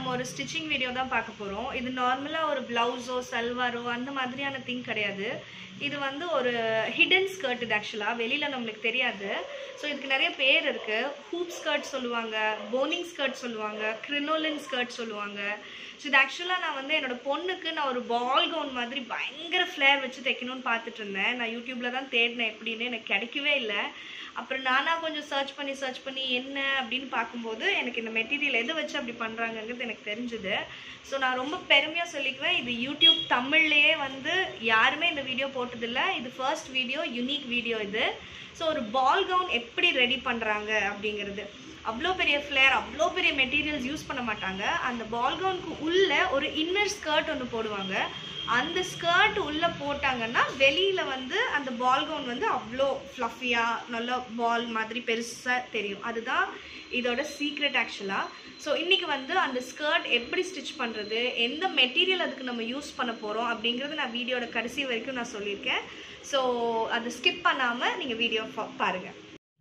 நம்ம ஒரு stitching video தான் பார்க்க போகிறோம் இது நார்மலாக ஒரு ப்ளவுஸோ சல்வாரோ அந்த மாதிரியான திங் கிடையாது இது வந்து ஒரு ஹிடன் ஸ்கர்ட் இது ஆக்சுவலாக வெளியில் நம்மளுக்கு தெரியாது ஸோ இதுக்கு நிறைய பேர் இருக்குது ஹூப் ஸ்கர்ட் சொல்லுவாங்க போனிங் ஸ்கர்ட் சொல்லுவாங்க கிரினோலின் ஸ்கர்ட் சொல்லுவாங்க ஸோ இது ஆக்சுவலாக நான் வந்து என்னோட பொண்ணுக்கு நான் ஒரு பால் கவுன் மாதிரி பயங்கர ஃப்ளேர் வச்சு தைக்கணும்னு பார்த்துட்டு இருந்தேன் நான் யூடியூப்பில் தான் தேடினேன் எப்படின்னு எனக்கு கிடைக்கவே இல்லை அப்புறம் நானாக கொஞ்சம் சர்ச் பண்ணி சர்ச் பண்ணி என்ன அப்படின்னு பார்க்கும்போது எனக்கு இந்த மெட்டீரியல் எது வச்சு அப்படி பண்ணுறாங்கங்கிறது எனக்கு தெரிஞ்சுது ஸோ நான் ரொம்ப பெருமையாக சொல்லிக்குவேன் இது யூடியூப் தமிழ்லேயே வந்து யாருமே இந்த வீடியோ போட்டதில்லை இது ஃபர்ஸ்ட் வீடியோ யுனிக் வீடியோ இது ஸோ ஒரு பால் கவுன் எப்படி ரெடி பண்ணுறாங்க அப்படிங்கிறது அவ்வளோ பெரிய ஃப்ளேர் அவ்வளோ பெரிய மெட்டீரியல்ஸ் யூஸ் பண்ண மாட்டாங்க அந்த பால் கவுனுக்கு உள்ள ஒரு இன்னர் ஸ்கர்ட் ஒன்று போடுவாங்க அந்த ஸ்கர்ட் உள்ளே போட்டாங்கன்னா வெளியில் வந்து அந்த பால் கவுன் வந்து அவ்வளோ ஃப்ளஃபியாக நல்ல பால் மாதிரி பெருசாக தெரியும் அதுதான் இதோட சீக்ரெட் ஆக்சுவலாக ஸோ இன்றைக்கி வந்து அந்த ஸ்கர்ட் எப்படி ஸ்டிச் பண்ணுறது எந்த மெட்டீரியல் அதுக்கு நம்ம யூஸ் பண்ண போகிறோம் அப்படிங்கிறது நான் வீடியோட கடைசி வரைக்கும் நான் சொல்லியிருக்கேன் ஸோ அதை ஸ்கிப் பண்ணாமல் நீங்கள் வீடியோ பாருங்கள்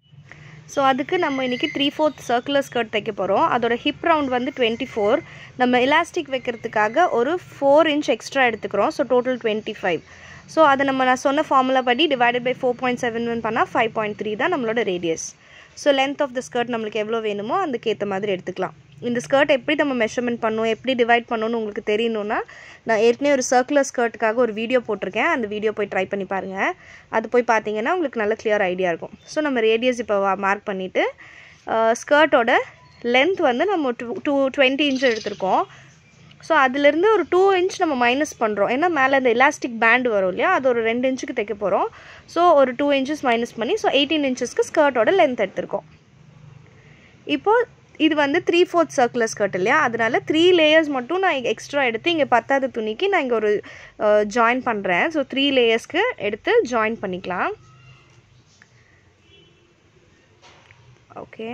ஸோ அதுக்கு நம்ம இன்றைக்கி த்ரீ ஃபோர்த் சர்க்குலர் ஸ்கர்ட் தைக்க போகிறோம் அதோட ஹிப் ரவுண்ட் வந்து டுவெண்ட்டி ஃபோர் நம்ம எலாஸ்டிக் வைக்கிறதுக்காக ஒரு ஃபோர் இன்ச் எக்ஸ்ட்ரா எடுத்துக்கிறோம் so total twenty five so அதை நம்ம நான் சொன்ன ஃபார்முலா படி divided by four point seven one பண்ணால் ஃபைவ் பாயிண்ட் த்ரீ தான் நம்மளோட radius so length of the skirt நம்மளுக்கு எவ்வளோ வேணுமோ அதுக்கேற்ற மாதிரி எடுத்துக்கலாம் இந்த ஸ்கர்ட் எப்படி நம்ம மெஷர்மெண்ட் பண்ணணும் எப்படி டிவைட் பண்ணணும்னு உங்களுக்கு தெரியணும்னா நான் ஏற்கனவே ஒரு சர்க்குலர் ஸ்கர்ட்டுக்காக ஒரு வீடியோ போட்டிருக்கேன் அந்த வீடியோ போய் ட்ரை பண்ணி பாருங்கள் அது போய் பார்த்தீங்கன்னா உங்களுக்கு நல்ல கிளியர் ஐடியா இருக்கும் ஸோ நம்ம ரேடியஸ் இப்போ மார்க் பண்ணிவிட்டு ஸ்கர்ட்டோட லென்த் வந்து நம்ம டூ டூ டுவெண்ட்டி இன்ச் எடுத்திருக்கோம் ஸோ அதுலேருந்து ஒரு டூ இன்ச் நம்ம மைனஸ் பண்ணுறோம் ஏன்னா மேலே அந்த எலாஸ்டிக் பேண்ட் வரும் இல்லையா அது ஒரு ரெண்டு இன்ச்சுக்கு தைக்க போகிறோம் ஸோ ஒரு டூ இன்ச்சஸ் மைனஸ் பண்ணி ஸோ எயிட்டீன் இன்ச்சஸ்க்கு ஸ்கர்ட்டோட லென்த் எடுத்திருக்கோம் இப்போது இது வந்து த்ரீ ஃபோர்த் சர்க்குலர் ஸ்கர்ட் இல்லையா அதனால த்ரீ லேயர்ஸ் மட்டும் நான் எக்ஸ்ட்ரா எடுத்து இங்கே பத்தாவது துணிக்கு நான் இங்கே ஒரு ஜாயின் பண்ணுறேன் ஸோ த்ரீ லேயர்ஸ்க்கு எடுத்து ஜாயின் பண்ணிக்கலாம் ஓகே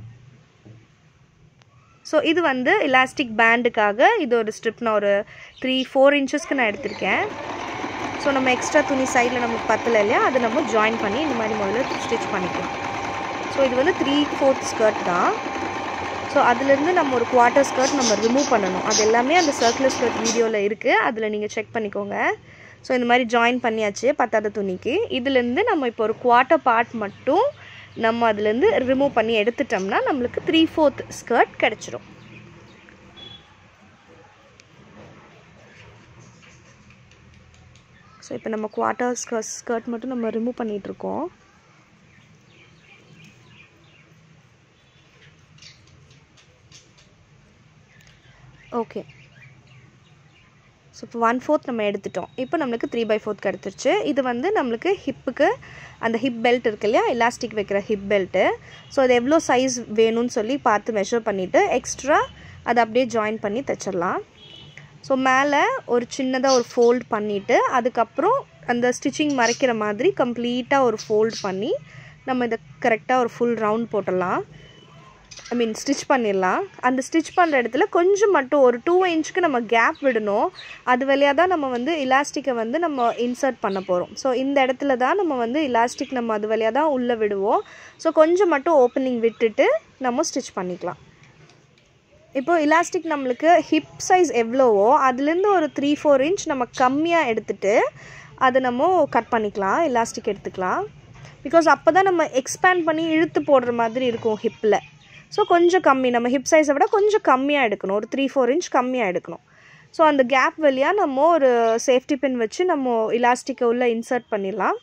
ஸோ இது வந்து எலாஸ்டிக் பேண்டுக்காக இது ஒரு ஸ்ட்ரிப் நான் ஒரு த்ரீ ஃபோர் இன்ச்சஸ்க்கு நான் எடுத்திருக்கேன் ஸோ நம்ம எக்ஸ்ட்ரா துணி சைடில் நமக்கு பத்தலை இல்லையா அதை நம்ம ஜாயின் பண்ணி இந்த மாதிரி முதல்ல ஸ்டிச் பண்ணிக்கலாம் ஸோ இது வந்து த்ரீ ஃபோர்த் ஸ்கர்ட் தான் ஸோ அதுலேருந்து நம்ம ஒரு குவார்ட்டர் ஸ்கர்ட் நம்ம ரிமூவ் பண்ணணும் அது எல்லாமே அந்த சர்க்குலர் ஸ்கர்ட் வீடியோவில் இருக்குது அதில் நீங்கள் செக் பண்ணிக்கோங்க ஸோ இந்த மாதிரி ஜாயின் பண்ணியாச்சு பத்தாத துணிக்கு இதுலேருந்து நம்ம இப்போ ஒரு குவார்ட்டர் பார்ட் மட்டும் நம்ம அதுலேருந்து ரிமூவ் பண்ணி எடுத்துட்டோம்னா நம்மளுக்கு த்ரீ ஃபோர்த் ஸ்கர்ட் கிடச்சிரும் ஸோ இப்போ நம்ம குவார்ட்டர் ஸ்கர்ட் ஸ்கர்ட் மட்டும் நம்ம ரிமூவ் பண்ணிகிட்ருக்கோம் ஓகே ஸோ இப்போ ஒன் ஃபோர்த் நம்ம எடுத்துட்டோம் இப்போ நம்மளுக்கு த்ரீ பை ஃபோர்த் கிடச்சிருச்சு இது வந்து நம்மளுக்கு ஹிப்புக்கு அந்த ஹிப் பெல்ட் இருக்கு இல்லையா எலாஸ்டிக் வைக்கிற ஹிப் பெல்ட்டு ஸோ அது எவ்வளோ சைஸ் வேணும்னு சொல்லி பார்த்து மெஷர் பண்ணிவிட்டு எக்ஸ்ட்ரா அதை அப்படியே ஜாயின் பண்ணி தைச்சிடலாம் ஸோ மேலே ஒரு சின்னதாக ஒரு ஃபோல்ட் பண்ணிவிட்டு அதுக்கப்புறம் அந்த ஸ்டிச்சிங் மறைக்கிற மாதிரி கம்ப்ளீட்டாக ஒரு ஃபோல்ட் பண்ணி நம்ம இதை கரெக்டாக ஒரு ஃபுல் ரவுண்ட் போட்டுடலாம் ஐ மீன் ஸ்டிச் பண்ணிடலாம் அந்த ஸ்டிச் பண்ணுற இடத்துல கொஞ்சம் மட்டும் ஒரு டூ இன்ச்சுக்கு நம்ம கேப் விடணும் அது வழியாக தான் நம்ம வந்து இலாஸ்டிக்கை வந்து நம்ம இன்சர்ட் பண்ண போகிறோம் ஸோ இந்த இடத்துல தான் நம்ம வந்து இலாஸ்டிக் நம்ம அது வழியாக தான் உள்ளே விடுவோம் ஸோ கொஞ்சம் மட்டும் ஓப்பனிங் விட்டுட்டு நம்ம ஸ்டிச் பண்ணிக்கலாம் இப்போ இலாஸ்டிக் நம்மளுக்கு ஹிப் சைஸ் எவ்வளவோ அதுலேருந்து ஒரு த்ரீ ஃபோர் இன்ச் நம்ம கம்மியாக எடுத்துகிட்டு அதை நம்ம கட் பண்ணிக்கலாம் இலாஸ்டிக் எடுத்துக்கலாம் பிகாஸ் அப்போ தான் நம்ம எக்ஸ்பேண்ட் பண்ணி இழுத்து போடுற மாதிரி இருக்கும் ஹிப்பில் ஸோ கொஞ்சம் கம்மி நம்ம ஹிப் சைஸை விட கொஞ்சம் கம்மியாக எடுக்கணும் ஒரு த்ரீ ஃபோர் இன்ச் கம்மியாக எடுக்கணும் ஸோ அந்த கேப் வழியாக நம்ம ஒரு சேஃப்டி பின் வச்சு நம்ம இலாஸ்டிக்கை உள்ளே இன்சர்ட் பண்ணிடலாம்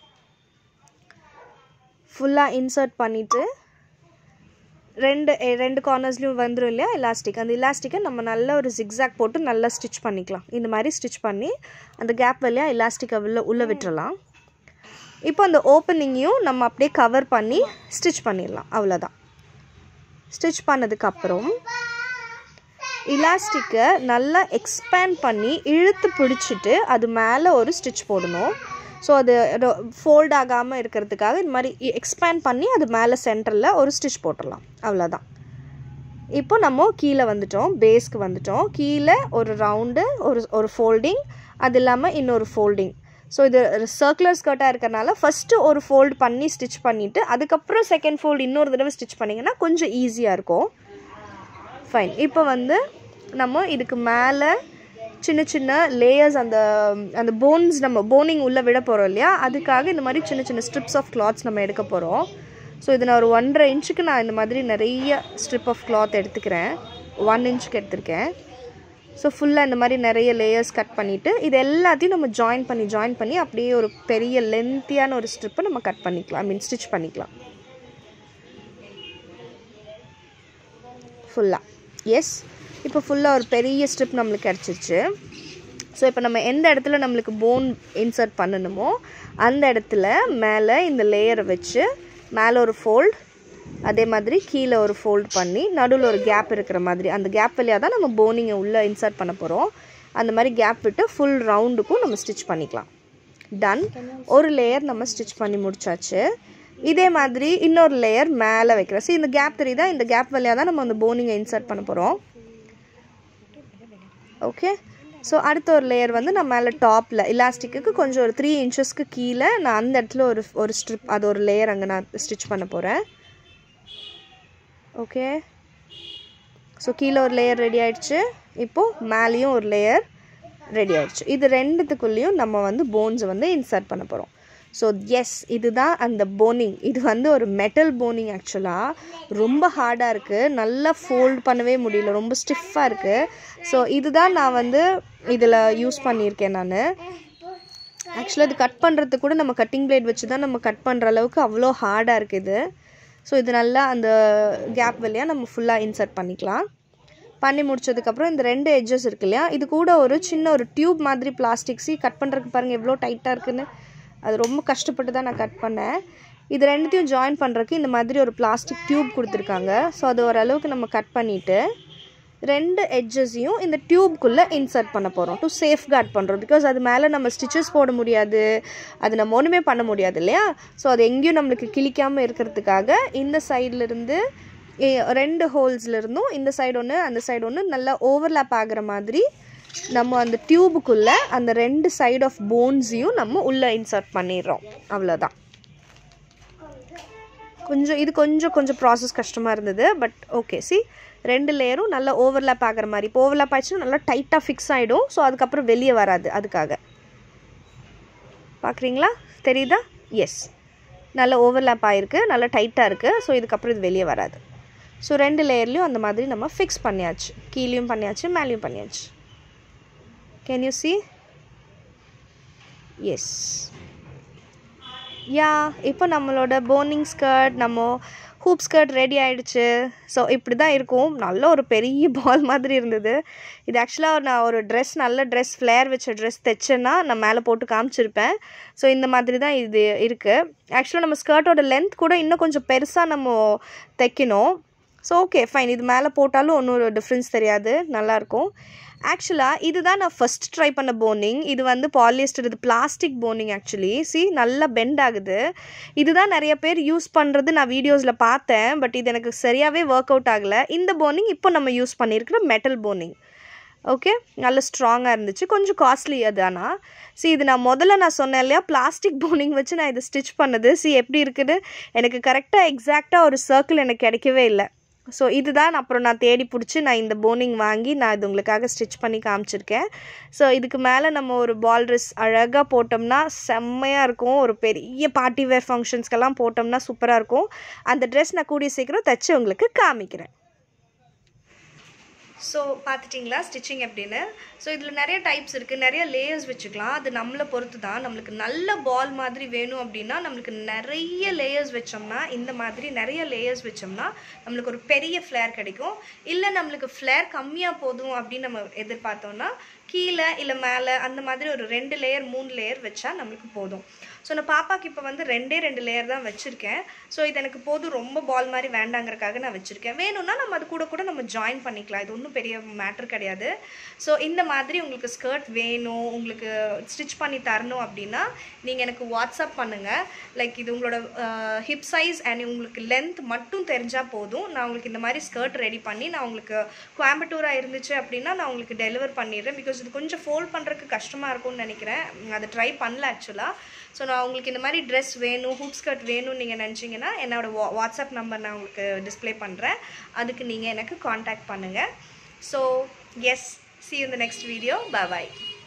ஃபுல்லாக இன்சர்ட் பண்ணிவிட்டு ரெண்டு ரெண்டு கார்னர்ஸ்லையும் வந்துடும் இல்லையா எலாஸ்டிக் அந்த எலாஸ்டிக்கை நம்ம நல்ல ஒரு ஜிக்ஸாக் போட்டு நல்லா ஸ்டிச் பண்ணிக்கலாம் இந்த மாதிரி ஸ்டிச் பண்ணி அந்த கேப் வழியாக எலாஸ்டிக்கை உள்ள உள்ளே விட்டுறலாம் இப்போ அந்த ஓப்பனிங்கையும் நம்ம அப்படியே கவர் பண்ணி ஸ்டிச் பண்ணிடலாம் அவ்வளோதான் ஸ்டிச் பண்ணதுக்கப்புறம் இலாஸ்டிக்கை நல்லா எக்ஸ்பேண்ட் பண்ணி இழுத்து பிடிச்சிட்டு அது மேலே ஒரு ஸ்டிச் போடணும் ஸோ அது ஃபோல்ட் ஆகாமல் இருக்கிறதுக்காக இந்த மாதிரி எக்ஸ்பேண்ட் பண்ணி அது மேலே சென்டரில் ஒரு ஸ்டிச் போட்டுடலாம் அவ்வளோதான் இப்போ நம்ம கீழே வந்துட்டோம் பேஸ்க்கு வந்துட்டோம் கீழே ஒரு ரவுண்டு ஒரு ஒரு ஃபோல்டிங் அது இல்லாமல் இன்னொரு ஃபோல்டிங் ஸோ இது சர்க்குலர் ஸ்கர்ட்டாக இருக்கிறனால ஃபஸ்ட்டு ஒரு ஃபோல்ட் பண்ணி ஸ்டிச் பண்ணிவிட்டு அதுக்கப்புறம் செகண்ட் ஃபோல்டு இன்னொரு தடவை ஸ்டிச் பண்ணிங்கன்னா கொஞ்சம் ஈஸியாக இருக்கும் ஃபைன் இப்போ வந்து நம்ம இதுக்கு மேலே சின்ன சின்ன லேயர்ஸ் அந்த அந்த போன்ஸ் நம்ம போனிங் உள்ளே விட போகிறோம் இல்லையா அதுக்காக இந்த மாதிரி சின்ன சின்ன ஸ்ட்ரிப்ஸ் ஆஃப் கிளாத்ஸ் நம்ம எடுக்க போகிறோம் ஸோ இது நான் ஒரு ஒன்றரை இன்ச்சுக்கு நான் இந்த மாதிரி நிறைய ஸ்ட்ரிப் ஆஃப் கிளாத் எடுத்துக்கிறேன் ஒன் இன்ச்சுக்கு எடுத்திருக்கேன் ஸோ ஃபுல்லாக இந்த மாதிரி நிறைய லேயர்ஸ் கட் பண்ணிவிட்டு இது எல்லாத்தையும் நம்ம ஜாயின் பண்ணி ஜாயின் பண்ணி அப்படியே ஒரு பெரிய லென்த்தியான ஒரு ஸ்ட்ரிப்பை நம்ம கட் பண்ணிக்கலாம் ஐ மீன் ஸ்டிச் பண்ணிக்கலாம் ஃபுல்லாக எஸ் இப்போ ஃபுல்லாக ஒரு பெரிய ஸ்ட்ரிப் நம்மளுக்கு கிடச்சிருச்சு ஸோ இப்போ நம்ம எந்த இடத்துல நம்மளுக்கு போன் இன்சர்ட் பண்ணணுமோ அந்த இடத்துல மேலே இந்த லேயரை வச்சு மேலே ஒரு ஃபோல்ட் அதே மாதிரி கீழே ஒரு ஃபோல்ட் பண்ணி நடுவில் ஒரு கேப் இருக்கிற மாதிரி அந்த கேப் வழியாக தான் நம்ம போனிங்கை உள்ளே இன்சர்ட் பண்ண போகிறோம் அந்த மாதிரி கேப் விட்டு ஃபுல் ரவுண்டுக்கும் நம்ம ஸ்டிச் பண்ணிக்கலாம் டன் ஒரு லேயர் நம்ம ஸ்டிச் பண்ணி முடிச்சாச்சு இதே மாதிரி இன்னொரு லேயர் மேலே வைக்கிறோம் ஸோ இந்த கேப் தெரியுதா இந்த கேப் வழியாக தான் நம்ம அந்த போனிங்கை இன்சர்ட் பண்ண போகிறோம் ஓகே ஸோ அடுத்த ஒரு லேயர் வந்து நான் மேலே டாப்பில் இலாஸ்டிக்கு கொஞ்சம் ஒரு த்ரீ இன்ச்சஸ்க்கு கீழே நான் அந்த இடத்துல ஒரு ஒரு ஸ்ட்ரிப் அது ஒரு லேயர் அங்கே நான் ஸ்டிச் பண்ண போகிறேன் ஓகே ஸோ கீழே ஒரு லேயர் ரெடி ஆயிடுச்சு இப்போது மேலேயும் ஒரு லேயர் ரெடி ஆயிடுச்சு இது ரெண்டுத்துக்குள்ளேயும் நம்ம வந்து போன்ஸை வந்து இன்சர்ட் பண்ண போகிறோம் ஸோ எஸ் இதுதான் அந்த போனிங் இது வந்து ஒரு மெட்டல் போனிங் ஆக்சுவலாக ரொம்ப ஹார்டாக இருக்குது நல்லா ஃபோல்ட் பண்ணவே முடியல ரொம்ப ஸ்டிஃபாக இருக்குது ஸோ இதுதான் நான் வந்து இதில் யூஸ் பண்ணியிருக்கேன் நான் ஆக்சுவலாக இது கட் பண்ணுறதுக்கு கூட நம்ம கட்டிங் பிளேட் வச்சு தான் நம்ம கட் பண்ணுற அளவுக்கு அவ்வளோ ஹார்டாக இருக்குது ஸோ இது நல்லா அந்த கேப் வழியாக நம்ம ஃபுல்லாக இன்சர்ட் பண்ணிக்கலாம் பண்ணி முடிச்சதுக்கப்புறம் இந்த ரெண்டு எட்ஜஸ் இருக்கு இல்லையா இது கூட ஒரு சின்ன ஒரு டியூப் மாதிரி பிளாஸ்டிக் சி கட் பண்ணுறதுக்கு பாருங்கள் எவ்வளோ டைட்டாக இருக்குன்னு அது ரொம்ப கஷ்டப்பட்டு தான் நான் கட் பண்ணேன் இது ரெண்டுத்தையும் ஜாயின் பண்ணுறதுக்கு இந்த மாதிரி ஒரு பிளாஸ்டிக் டியூப் கொடுத்துருக்காங்க ஸோ அது ஓரளவுக்கு நம்ம கட் பண்ணிவிட்டு ரெண்டு எட்ஜஸையும் இந்த டியூப்குள்ளே இன்சர்ட் பண்ண போகிறோம் டு சேஃப் கார்ட் பண்ணுறோம் பிகாஸ் அது மேலே நம்ம ஸ்டிச்சஸ் போட முடியாது அது நம்ம ஒன்றுமே பண்ண முடியாது இல்லையா ஸோ அது எங்கேயும் நம்மளுக்கு கிழிக்காமல் இருக்கிறதுக்காக இந்த சைட்லேருந்து ரெண்டு ஹோல்ஸ்லேருந்தும் இந்த சைடு ஒன்று அந்த சைடு ஒன்று நல்லா ஓவர்லேப் ஆகிற மாதிரி நம்ம அந்த டியூபுக்குள்ளே அந்த ரெண்டு சைடு ஆஃப் போன்ஸையும் நம்ம உள்ளே இன்சர்ட் பண்ணிடுறோம் அவ்வளோதான் கொஞ்சம் இது கொஞ்சம் கொஞ்சம் ப்ராசஸ் கஷ்டமாக இருந்தது பட் ஓகே சி ரெண்டு லேயரும் நல்லா ஓவர்லேப் ஆகிற மாதிரி இப்போ ஓவர்லேப் ஆயிடுச்சுன்னா நல்லா டைட்டாக ஃபிக்ஸ் ஆகிடும் ஸோ அதுக்கப்புறம் வெளியே வராது அதுக்காக பார்க்குறீங்களா தெரியுதா எஸ் நல்லா ஓவர்லேப் ஆகிருக்கு நல்லா டைட்டாக இருக்குது ஸோ இதுக்கப்புறம் இது வெளியே வராது ஸோ ரெண்டு லேயர்லேயும் அந்த மாதிரி நம்ம ஃபிக்ஸ் பண்ணியாச்சு கீழேயும் பண்ணியாச்சு மேலேயும் பண்ணியாச்சு can you see yes yeah இப்போ நம்மளோட போனிங் ஸ்கர்ட் நம்ம ஹூப் ஸ்கர்ட் ரெடி ஆயிடுச்சு ஸோ இப்படி தான் இருக்கும் நல்ல ஒரு பெரிய பால் மாதிரி இருந்தது இது ஆக்சுவலாக நான் ஒரு ட்ரெஸ் நல்ல ட்ரெஸ் ஃப்ளேர் வச்ச ட்ரெஸ் தைச்சேன்னா நான் மேலே போட்டு காமிச்சிருப்பேன் ஸோ இந்த மாதிரி தான் இது இருக்குது ஆக்சுவலாக நம்ம ஸ்கர்ட்டோட லென்த் கூட இன்னும் கொஞ்சம் பெருசாக நம்ம தைக்கணும் ஸோ ஓகே ஃபைன் இது மேலே போட்டாலும் ஒன்றும் டிஃப்ரென்ஸ் தெரியாது நல்லாயிருக்கும் ஆக்சுவலாக இதுதான் நான் ஃபஸ்ட் ட்ரை பண்ண போனிங் இது வந்து பாலியஸ்டர் இது பிளாஸ்டிக் போனிங் ஆக்சுவலி சி நல்லா பெண்ட் ஆகுது இதுதான் நிறைய பேர் யூஸ் பண்ணுறது நான் வீடியோஸில் பார்த்தேன் பட் இது எனக்கு சரியாகவே ஒர்க் அவுட் ஆகலை இந்த போனிங் இப்போ நம்ம யூஸ் பண்ணியிருக்கிற மெட்டல் போனிங் ஓகே நல்ல ஸ்ட்ராங்காக இருந்துச்சு கொஞ்சம் காஸ்ட்லி அது ஆனால் சி இது நான் முதல்ல நான் சொன்னேன் இல்லையா பிளாஸ்டிக் போனிங் வச்சு நான் இதை ஸ்டிச் பண்ணது சி எப்படி இருக்குது எனக்கு கரெக்டாக எக்ஸாக்டாக ஒரு சர்க்கிள் எனக்கு கிடைக்கவே இல்லை ஸோ இதுதான் அப்புறம் நான் தேடி பிடிச்சி நான் இந்த போனிங் வாங்கி நான் இது உங்களுக்காக ஸ்டிச் பண்ணி காமிச்சிருக்கேன் ஸோ இதுக்கு மேலே நம்ம ஒரு பால் ட்ரெஸ் அழகாக போட்டோம்னா செம்மையாக இருக்கும் ஒரு பெரிய பார்ட்டி வேர் ஃபங்க்ஷன்ஸ்க்கெல்லாம் போட்டோம்னா சூப்பராக இருக்கும் அந்த ட்ரெஸ் நான் கூடிய சீக்கிரம் தைச்சி உங்களுக்கு காமிக்கிறேன் ஸோ பார்த்துட்டிங்களா ஸ்டிச்சிங் எப்படின்னு ஸோ இதில் நிறைய டைப்ஸ் இருக்குது நிறைய லேயர்ஸ் வச்சுக்கலாம் அது நம்மளை பொறுத்து தான் நம்மளுக்கு நல்ல பால் மாதிரி வேணும் அப்படின்னா நம்மளுக்கு நிறைய லேயர்ஸ் வச்சோம்னா இந்த மாதிரி நிறைய லேயர்ஸ் வச்சோம்னா நம்மளுக்கு ஒரு பெரிய ஃப்ளேர் கிடைக்கும் இல்லை நம்மளுக்கு ஃப்ளேர் கம்மியாக போதும் அப்படின்னு நம்ம எதிர்பார்த்தோம்னா கீழே இல்லை மேலே அந்த மாதிரி ஒரு ரெண்டு லேயர் மூணு லேயர் வச்சா நம்மளுக்கு போதும் ஸோ நான் பாப்பாக்கு இப்போ வந்து ரெண்டே ரெண்டு லேயர் தான் வச்சுருக்கேன் ஸோ இது எனக்கு போதும் ரொம்ப பால் மாதிரி வேண்டாங்கிறக்காக நான் வச்சுருக்கேன் வேணும்னா நம்ம அது கூட கூட நம்ம ஜாயின் பண்ணிக்கலாம் இது ஒன்றும் பெரிய மேட்ரு கிடையாது ஸோ இந்த மாதிரி உங்களுக்கு ஸ்கர்ட் வேணும் உங்களுக்கு ஸ்டிச் பண்ணி தரணும் அப்படின்னா நீங்கள் எனக்கு வாட்ஸ்அப் பண்ணுங்கள் லைக் இது உங்களோட ஹிப் சைஸ் அண்ட் உங்களுக்கு லென்த் மட்டும் தெரிஞ்சால் போதும் நான் உங்களுக்கு இந்த மாதிரி ஸ்கர்ட் ரெடி பண்ணி நான் உங்களுக்கு கோயம்புத்தூராக இருந்துச்சு அப்படின்னா நான் உங்களுக்கு டெலிவர் பண்ணிடுறேன் பிகாஸ் இது கொஞ்சம் ஃபோல்ட் பண்ணுறதுக்கு கஷ்டமாக இருக்கும்னு நினைக்கிறேன் அதை ட்ரை பண்ணல ஆக்சுவலாக ஸோ நான் உங்களுக்கு இந்த மாதிரி ட்ரெஸ் வேணும் ஹூப் ஸ்கர்ட் வேணும்னு நீங்கள் நினச்சிங்கன்னா என்னோடய வா வாட்ஸ்அப் நம்பர் நான் உங்களுக்கு டிஸ்ப்ளே பண்ணுறேன் அதுக்கு நீங்கள் எனக்கு காண்டாக்ட் பண்ணுங்கள் so Yes, see you in the next video. Bye bye.